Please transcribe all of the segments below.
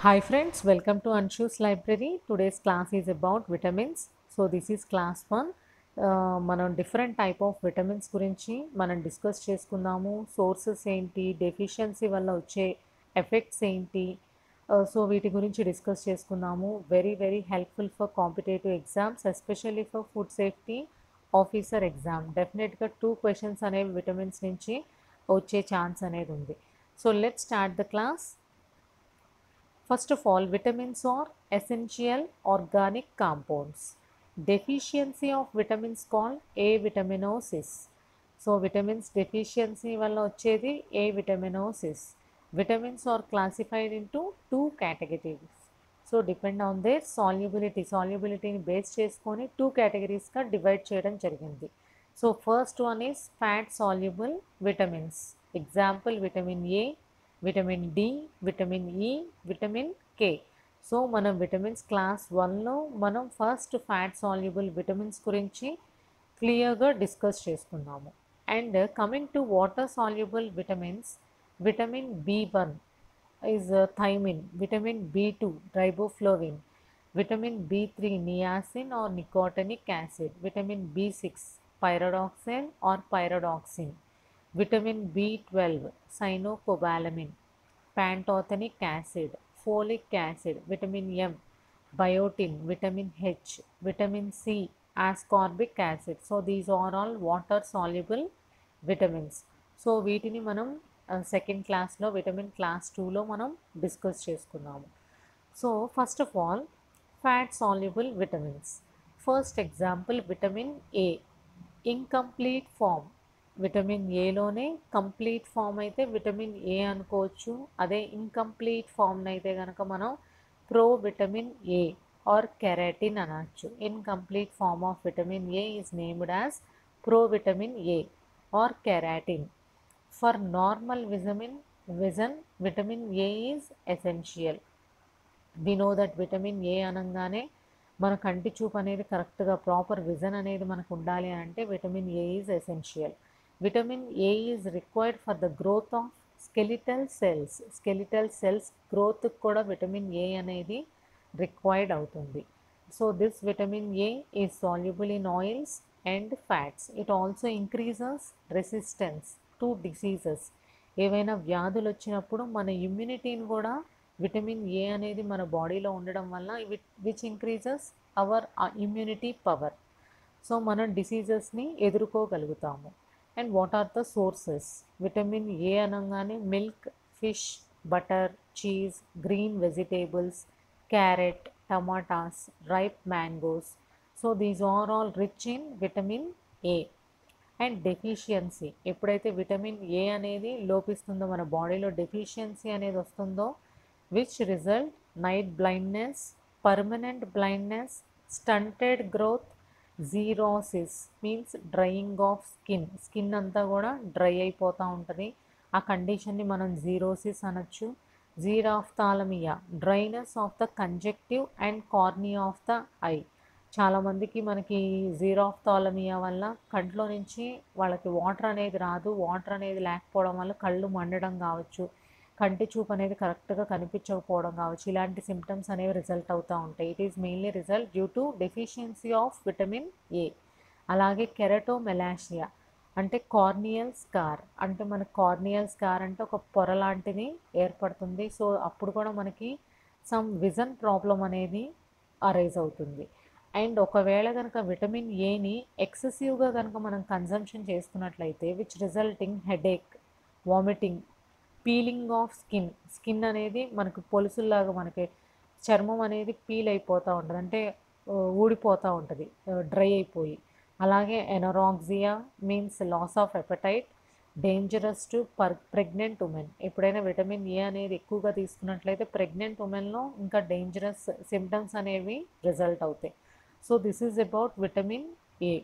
Hi friends, welcome to Anshu's library. Today's class is about vitamins. So this is class 1. Uh, మనం different type of vitamins గురించి మనం discuss చేసుకుందాము sources ఏంటి deficiency వల్ల వచ్చే effects ఏంటి సో వీటి గురించి డిస్కస్ చేసుకుందాము very very helpful for competitive exams especially for food safety officer exam డెఫినెట్గా టూ క్వశ్చన్స్ అనేవి విటమిన్స్ నుంచి వచ్చే ఛాన్స్ అనేది ఉంది so let start the class First of all, vitamins are essential organic compounds. Deficiency of vitamins called avitaminosis. So vitamins deficiency వల్ల వచ్చేది avitaminosis vitamins are classified into two categories so depend on their solubility సాల్యుబిలిటీని base చేసుకొని two కేటగిరీస్గా divide చేయడం జరిగింది so first one is fat soluble vitamins example vitamin A vitamin D vitamin E vitamin K so మనం vitamins class వన్లో మనం first fat soluble vitamins గురించి క్లియర్గా డిస్కస్ చేసుకున్నాము and coming to water soluble vitamins vitamin B one is thiamine vitamin B two riboflavin vitamin B three niacin or nicotinic acid vitamin B six pyridoxine or pyridoxine vitamin B twelve cyanocobalamin pantothenic acid folic acid vitamin M biotin vitamin H vitamin C ascorbic acid so these are all water soluble vitamins so వీటిని మనం second క్లాస్లో vitamin class టూలో మనం discuss చేసుకున్నాము so first of all fat soluble vitamins first example vitamin A incomplete form vitamin ఏలోనే complete form అయితే vitamin A అనుకోవచ్చు అదే ఇన్కంప్లీట్ ఫామ్ అయితే కనుక మనం pro vitamin A or keratin అనొచ్చు incomplete form of vitamin A is named as pro vitamin A or keratin for normal విజమిన్ vision vitamin A is essential we know that vitamin A అనగానే మన కంటి చూపు అనేది కరెక్ట్గా ప్రాపర్ విజన్ అనేది మనకు ఉండాలి అంటే vitamin A is essential vitamin A is required for the growth of skeletal cells skeletal cells గ్రోత్కి కూడా విటమిన్ ఏ అనేది రిక్వైర్డ్ అవుతుంది so this vitamin A is soluble in oils and fats it also increases resistance to diseases ఏవైనా వ్యాధులు వచ్చినప్పుడు మన ఇమ్యూనిటీని కూడా vitamin A అనేది మన బాడీలో ఉండడం వల్ల which increases our immunity power so మనం డిసీజెస్ని ఎదుర్కోగలుగుతాము and what are the sources vitamin A అనగానే milk fish butter cheese green vegetables carrot tomatoes ripe mangoes so these are all rich in vitamin A and deficiency ఎప్పుడైతే vitamin A అనేది లోపిస్తుందో మన బాడీలో deficiency అనేది వస్తుందో which result night blindness permanent blindness stunted growth xerosis means drying of skin skin అంతా కూడా dry అయిపోతూ ఉంటుంది ఆ కండిషన్ని మనం జీరోసిస్ అనొచ్చు xerophthalmia dryness of the conjunctive and cornea of the eye చాలామందికి మనకి జీరాఫ్థాలమియా వల్ల కంట్లో నుంచి వాళ్ళకి వాటర్ అనేది రాదు వాటర్ అనేది లేకపోవడం వల్ల కళ్ళు మండడం కావచ్చు కంటి చూపు అనేది కరెక్ట్గా కనిపించకపోవడం కావచ్చు ఇలాంటి సిమ్టమ్స్ అనేవి రిజల్ట్ అవుతూ ఉంటాయి it is mainly result due to deficiency of vitamin A అలాగే కెరటోమెలాషియా అంటే కార్నియల్ స్కార్ అంటే మన కార్నియల్ స్కార్ అంటే ఒక పొర లాంటిది ఏర్పడుతుంది సో అప్పుడు కూడా మనకి సమ్ విజన్ ప్రాబ్లం అనేది అరైజ్ అవుతుంది అండ్ ఒకవేళ కనుక విటమిన్ ఏని ఎక్సెసివ్గా కనుక మనం కన్జంప్షన్ చేసుకున్నట్లయితే which resulting headache vomiting peeling of skin skin అనేది మనకు పొలుసుల్లాగా మనకి చర్మం అనేది పీల్ అయిపోతూ ఉంటుంది అంటే ఊడిపోతూ ఉంటుంది డ్రై అయిపోయి అలాగే anorexia means loss of appetite dangerous to per pregnant women ఎప్పుడైనా విటమిన్ ఏ అనేది ఎక్కువగా తీసుకున్నట్లయితే ప్రెగ్నెంట్ ఉమెన్లో ఇంకా డేంజరస్ సిమ్టమ్స్ అనేవి రిజల్ట్ అవుతాయి so this is about vitamin A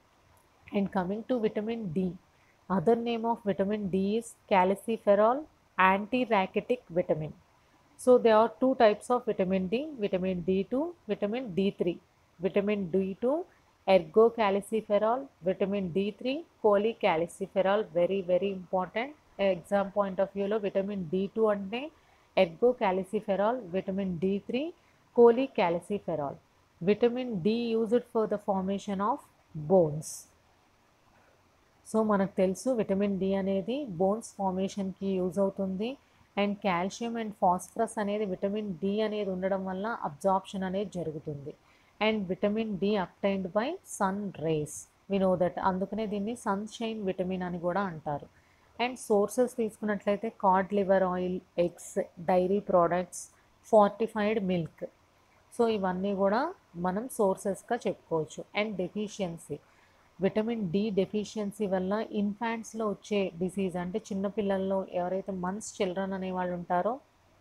and coming to vitamin D other name of vitamin D is calciferol antirachitic vitamin. So there are two types of vitamin D, vitamin D2, vitamin D3. Vitamin D2 ergocalciferol, vitamin D3 cholecalciferol very very important. Exam point of వ్యూలో vitamin D two అంటే ergo calciferol, vitamin D3, cholecalciferol. Vitamin D used for the formation of bones. So మనకు తెలుసు vitamin D అనేది bones ఫార్మేషన్కి use అవుతుంది and calcium and phosphorus అనేది vitamin D అనేది ఉండడం వల్ల అబ్జార్ప్షన్ అనేది జరుగుతుంది and vitamin D obtained by sun rays we know that అందుకనే దీన్ని సన్ షైన్ విటమిన్ అని కూడా అంటారు అండ్ సోర్సెస్ తీసుకున్నట్లయితే cod liver oil eggs dairy products fortified milk so ఇవన్నీ కూడా మనం సోర్సెస్గా చెప్పుకోవచ్చు and deficiency vitamin D deficiency వల్ల ఇన్ఫాంట్స్లో వచ్చే డిసీజ్ అంటే చిన్నపిల్లల్లో ఎవరైతే మంత్స్ చిల్డ్రన్ అనే వాళ్ళు ఉంటారో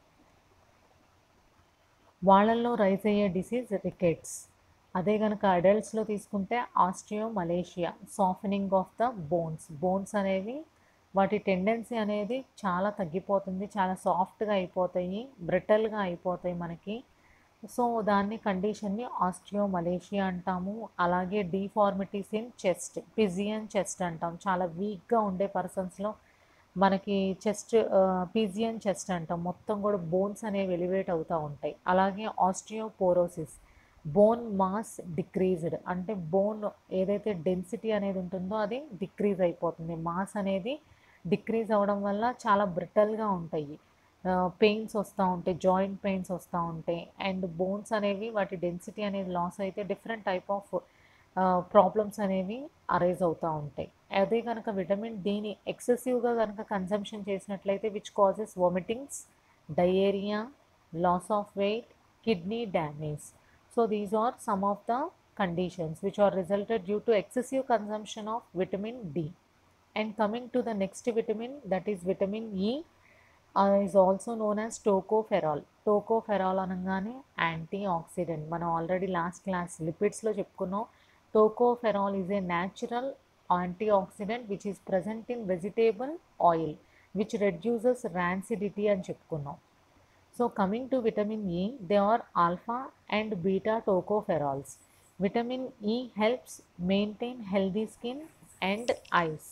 వాళ్ళల్లో రైజ్ అయ్యే డిసీజ్ రికెట్స్ అదే కనుక అడల్ట్స్లో తీసుకుంటే osteomalacia softening of the bones bones అనేవి వాటి టెండెన్సీ అనేది చాలా తగ్గిపోతుంది చాలా సాఫ్ట్గా అయిపోతాయి బ్రిటల్గా అయిపోతాయి మనకి సో దాన్ని కండిషన్ని ఆస్ట్రియో మలేషియా అంటాము అలాగే deformities in chest pigeon chest అంటాం చాలా వీక్గా ఉండే పర్సన్స్లో మనకి చెస్ట్ పిజియన్ చెస్ట్ అంటాం మొత్తం కూడా బోన్స్ అనేవి ఎలివేట్ అవుతూ ఉంటాయి అలాగే ఆస్ట్రియోపోరోసిస్ బోన్ మాస్ డిక్రీజ్డ్ అంటే బోన్ ఏదైతే డెన్సిటీ అనేది ఉంటుందో అది డిక్రీజ్ అయిపోతుంది మాస్ అనేది డిక్రీజ్ అవ్వడం వల్ల చాలా బ్రిటల్గా ఉంటాయి పెయిన్స్ వస్తూ ఉంటాయి జాయింట్ పెయిన్స్ వస్తూ ఉంటాయి అండ్ బోన్స్ అనేవి వాటి డెన్సిటీ అనేది లాస్ అయితే డిఫరెంట్ టైప్ ఆఫ్ ప్రాబ్లమ్స్ అనేవి అరైజ్ అవుతూ ఉంటాయి అదే కనుక విటమిన్ డిని ఎక్సెసివ్గా కనుక కన్సంప్షన్ చేసినట్లయితే which causes vomitings diarrhoea loss of weight kidney damage so these are some of the conditions which are resulted due to excessive consumption of vitamin D and coming to the next vitamin that is vitamin E is also known as tocopherol tocopherol అనగానే antioxidant మనం already last class లిపిడ్స్లో చెప్పుకున్నాం tocopherol is a natural antioxidant which is present in vegetable oil which reduces rancidity అని చెప్పుకున్నాం so coming to vitamin E they are alpha and beta tocopherols vitamin E helps maintain healthy skin and eyes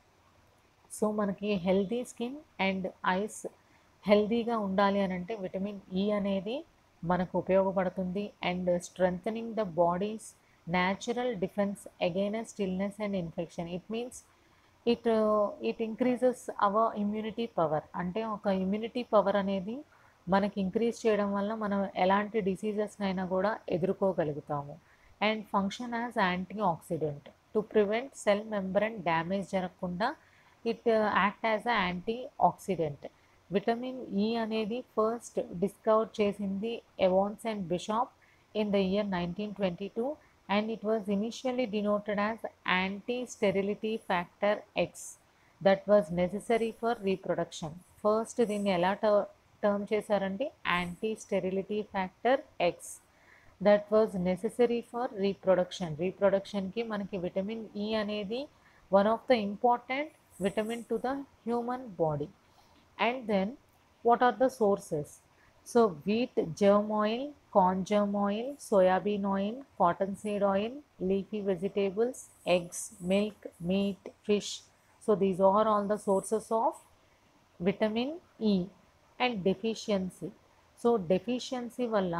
so మనకి healthy skin and eyes హెల్దీగా ఉండాలి అని అంటే vitamin E అనేది మనకు ఉపయోగపడుతుంది and strengthening the body's natural defence against illness and infection it means it it increases our immunity power అంటే ఒక ఇమ్యూనిటీ పవర్ అనేది మనకి ఇంక్రీజ్ చేయడం వల్ల మనం ఎలాంటి డిసీజెస్నైనా కూడా ఎదుర్కోగలుగుతాము and function as antioxidant to prevent cell membrane damage జరగకుండా it act as a antioxidant vitamin E అనేది ఫస్ట్ డిస్కవర్ చేసింది Evans and Bishop in the year nineteen twenty two and it was initially denoted as anti sterility factor X that was necessary for reproduction first దీన్ని ఎలా term చేశారంటే anti sterility factor X that was necessary for reproduction రీప్రొడక్షన్కి మనకి vitamin E అనేది one of the important vitamin to the human body and then what are the sources so wheat germ oil corn germ oil soybean oil cotton seed oil leafy vegetables eggs milk meat fish so these are all the sources of vitamin E and deficiency so deficiency వల్ల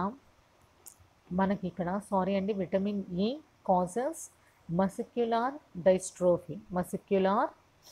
మనకి ఇక్కడ sorry అండి vitamin E causes muscular dystrophy muscular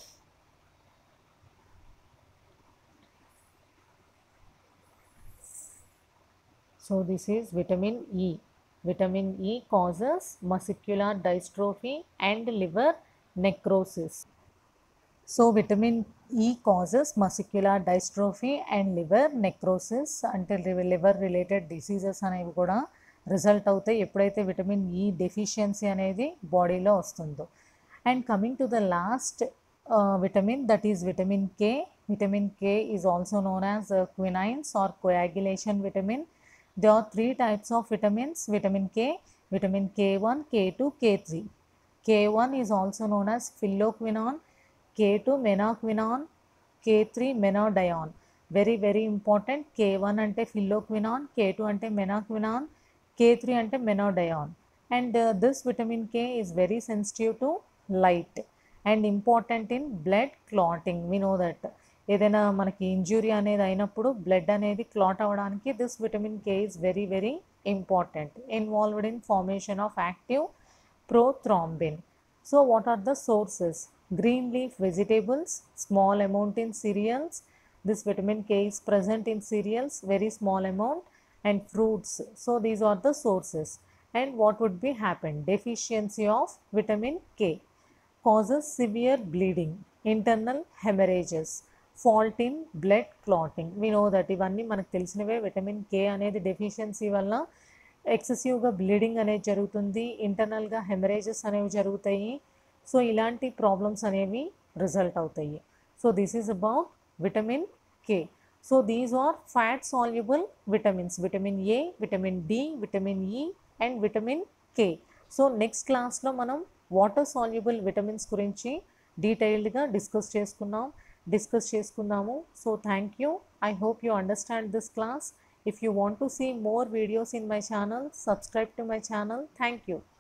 So this is vitamin E. Vitamin E causes muscular dystrophy and liver necrosis. So vitamin E causes muscular dystrophy and liver necrosis అంటే liver related diseases అనేవి కూడా result అవుతాయి ఎప్పుడైతే vitamin E deficiency అనేది బాడీలో వస్తుందో and coming to the last vitamin that is vitamin K vitamin K is also known as quinones or coagulation vitamin there are three types of vitamins vitamin k vitamin k1 k2 k3 k1 is also known as phylloquinone k2 menaquinone k3 menadione very very important k1 అంటే phylloquinone k2 అంటే menaquinone k3 అంటే menadione and uh, this vitamin k is very sensitive to light and important in blood clotting we know that ఏదైనా మనకి injury అనేది అయినప్పుడు blood అనేది clot అవ్వడానికి this vitamin K is very very important involved in formation of active prothrombin. So, what are the sources? Green leaf vegetables, small amount in cereals. This vitamin K is present in cereals, very small amount, and fruits. So, these are the sources. And what would be happen? Deficiency of vitamin K causes severe bleeding, internal hemorrhages, fault in blood clotting. We know that ఇవన్నీ మనకు తెలిసినవే vitamin K అనేది deficiency వల్ల ఎక్సెసివ్గా bleeding అనేది జరుగుతుంది ఇంటర్నల్గా హెమరేజెస్ అనేవి జరుగుతాయి so ఇలాంటి ప్రాబ్లమ్స్ అనేవి రిజల్ట్ అవుతాయి so this is about vitamin K so these are fat soluble vitamins vitamin A vitamin D vitamin E and vitamin K so next క్లాస్లో మనం వాటర్ సాల్యుబుల్ విటమిన్స్ గురించి డీటెయిల్డ్గా డిస్కస్ చేసుకున్నాం డిస్కస్ చేసుకుందాము so thank you I hope you understand this class If you want to see more videos in my channel, subscribe to my channel. Thank you.